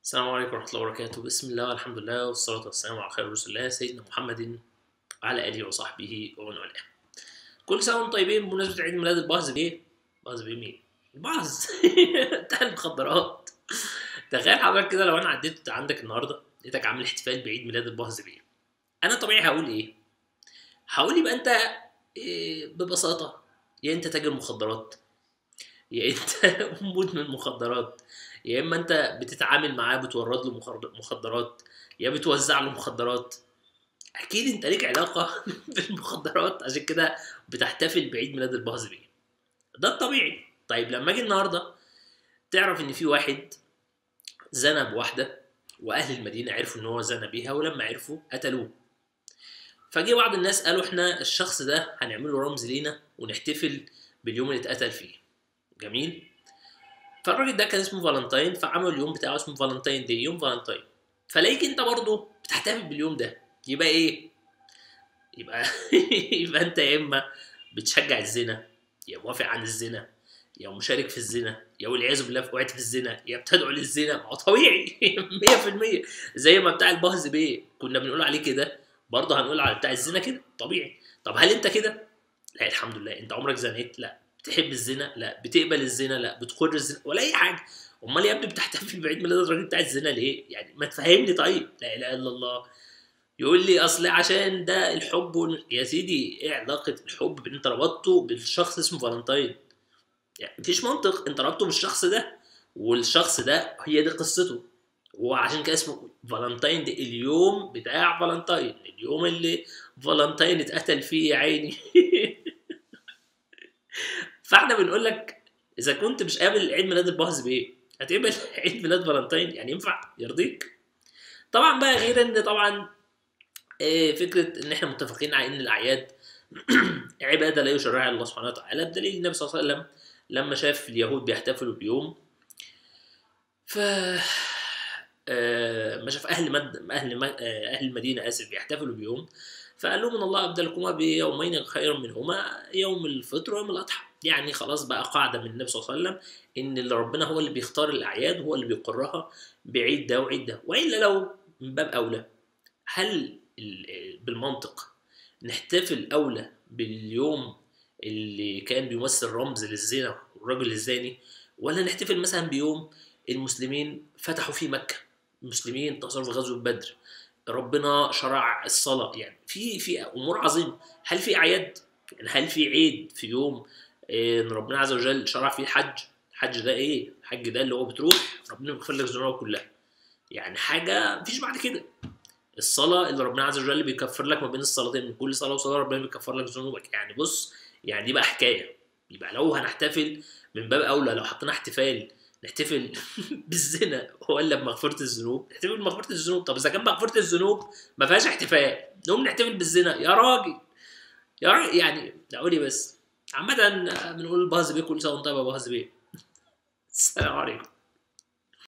السلام عليكم ورحمة الله وبركاته بسم الله والحمد لله والصلاة والسلام على خير رسول الله سيدنا محمد وعلى آله وصحبه ومن والاه كل سنة وانتم طيبين بمناسبة عيد ميلاد البعض بيه بعض بيه مين؟ البعض بتاع المخدرات تخيل حضرتك كده لو انا عديت عندك النهارده لقيتك عامل احتفال بعيد ميلاد البعض بيه انا طبيعي هقول ايه؟ هقول يبقى انت إيه ببساطة يا انت تاجر مخدرات يا انت مدمن مخدرات يا اما انت بتتعامل معاه بتورد له مخر- مخدرات يا بتوزع له مخدرات اكيد انت ليك علاقه بالمخدرات عشان كده بتحتفل بعيد ميلاد الباظ بيه ده الطبيعي طيب لما اجي النهارده تعرف ان في واحد زنى بواحده واهل المدينه عرفوا ان هو زنى بيها ولما عرفوا قتلوه فجه بعض الناس قالوا احنا الشخص ده هنعمله رمز لينا ونحتفل باليوم اللي اتقتل فيه جميل فالراجل ده كان اسمه فالنتاين فعملوا اليوم بتاعه اسمه فالنتاين دي يوم فالنتاين فلاقيك انت برضه بتحتفل باليوم ده يبقى ايه يبقى يبقى انت يا اما بتشجع الزنا يا موافق عن الزنا يا مشارك في الزنا يا والعياذ بالله وقعت في الزنا يا بتدعو للزنا ما هو طبيعي 100% زي ما بتاع البهز بيه كنا بنقول عليه كده برضه هنقول على بتاع الزنا كده طبيعي طب هل انت كده لا الحمد لله انت عمرك زنيت لا بتحب الزنا لا بتقبل الزنا لا بتقر الزنا ولا اي حاجه امال يا ابني بتحتفل بعيد ميلاد الراجل بتاع الزنا ليه يعني ما تفهمني طيب لا اله الا الله يقول لي اصل عشان ده الحب ون... يا سيدي ايه علاقه الحب بان انت ربطته بالشخص اسمه فالنتاين يعني مفيش منطق انت ربطته بالشخص ده والشخص ده هي دي قصته وعشان كده اسمه فالنتاين ده اليوم بتاع فالنتاين اليوم اللي فالنتاين اتقتل فيه يا عيني فاحنا بنقول لك اذا كنت مش قابل عيد ميلاد البهز بايه هتقبل عيد ميلاد فالنتاين يعني ينفع يرضيك طبعا بقى غير ان طبعا آه، فكره ان احنا متفقين على ان الاعياد عباده لا يشرعها الله سبحانه وتعالى بدليل النبي صلى الله عليه وسلم لما شاف اليهود بيحتفلوا بيوم ف آه، ما شاف اهل مد... اهل م... آه، اهل المدينه اسف بيحتفلوا بيوم فقال لهم ان الله ابدلكما بيومين خيرا منهما يوم الفطر ويوم الاضحى يعني خلاص بقى قاعده من النبي صلى الله عليه وسلم ان اللي ربنا هو اللي بيختار الاعياد هو اللي بيقرها بعيد ده وعيد ده والا لو من باب اولى هل ال- بالمنطق نحتفل اولى باليوم اللي كان بيمثل رمز للزنا والرجل الزاني ولا نحتفل مثلا بيوم المسلمين فتحوا فيه مكه المسلمين انتصروا في غزوه بدر ربنا شرع الصلاه يعني في في امور عظيمه هل في اعياد يعني هل في عيد في يوم إيه، ان ربنا عز وجل شرع فيه الحج الحج ده ايه الحج ده اللي هو بتروح ربنا بيغفر لك ذنوبك كلها يعني حاجه مفيش بعد كده الصلاه اللي ربنا عز وجل بيكفر لك ما بين الصلاتين من كل صلاه وصلاه ربنا بيكفر لك ذنوبك يعني بص يعني دي بقى حكايه يبقى لو هنحتفل من باب اولى لو حطينا احتفال نحتفل بالزنا ولا بمغفره الذنوب نحتفل بمغفره الذنوب طب اذا كان مغفره الذنوب ما فيهاش احتفال نقوم نحتفل بالزنا يا راجل يا راجل يعني لا قولي بس عامة بنقول باظ بيه كل سنة وانت طيب يا باظ بيه السلام عليكم